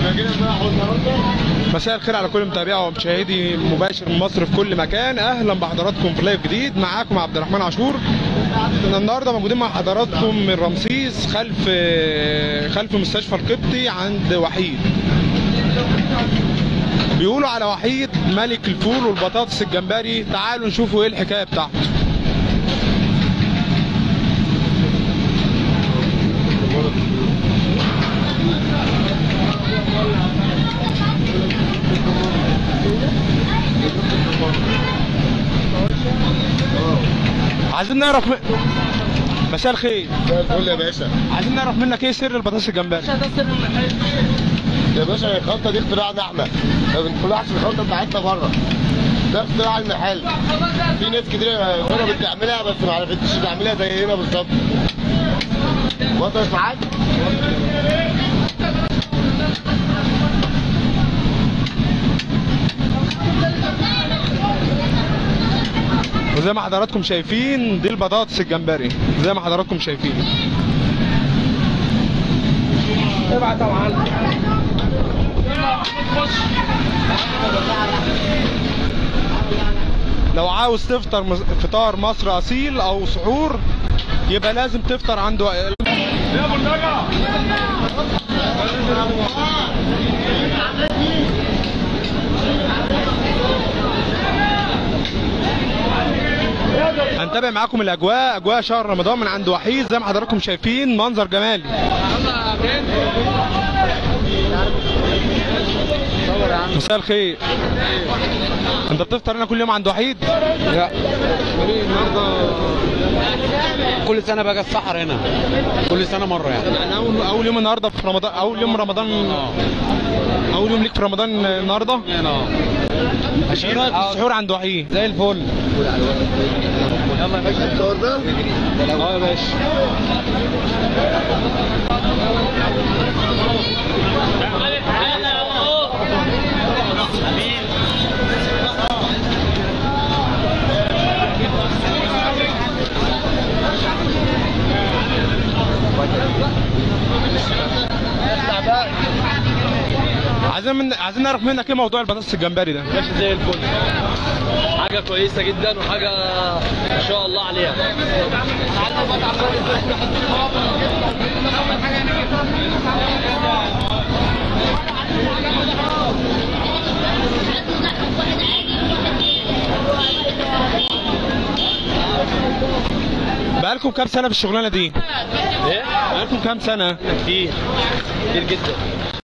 مساء الخير على كل متابعي ومشاهدي مباشر من مصر في كل مكان اهلا بحضراتكم في لايف جديد معاكم عبد الرحمن عاشور النهارده موجودين مع حضراتكم من رمسيس خلف خلف مستشفى القبطي عند وحيد بيقولوا على وحيد ملك الفول والبطاطس الجمبري تعالوا نشوفوا ايه الحكايه بتاعته عايزين نعرف م... مساء الخير زي الفل يا باشا عايزين نعرف منك ايه سر البطاطس الجمبري يا باشا الخلطه دي اختراعنا احنا ما بنطلعش الخلطه بتاعتنا بره ده اختراع المحل في ناس كتير جربت تعملها بس ما عرفتش تعملها زي هنا بالظبط وصلت معاك وزي ما حضراتكم شايفين دي البطاطس الجمبري زي ما حضراتكم شايفين ابعت يا معلم لو عاوز تفطر مس- فطار مصر اصيل او سحور يبقى لازم تفطر عنده هنتابع معاكم الاجواء اجواء شهر رمضان من عند وحيد زي ما حضراتكم شايفين منظر جمالي مساء الخير انت بتفطر هنا كل يوم عند وحيد لا كل سنه باجي السحر هنا كل سنه مره يعني يعني اول اول يوم النهارده في رمضان اول يوم رمضان اول يوم ليك في رمضان النهارده هنا ايه رايك في السحور عند وحيد زي الفل الصور ده اه يا باشا عايزين من... عايزين نعرف منك ايه موضوع البطاطس الجمبري ده ماشي زي الفل حاجة كويسة جدا وحاجة ما شاء الله عليها بقالكم كام سنه في الشغلانه دي ايه؟ بقالكم كام سنه كتير كتير جدا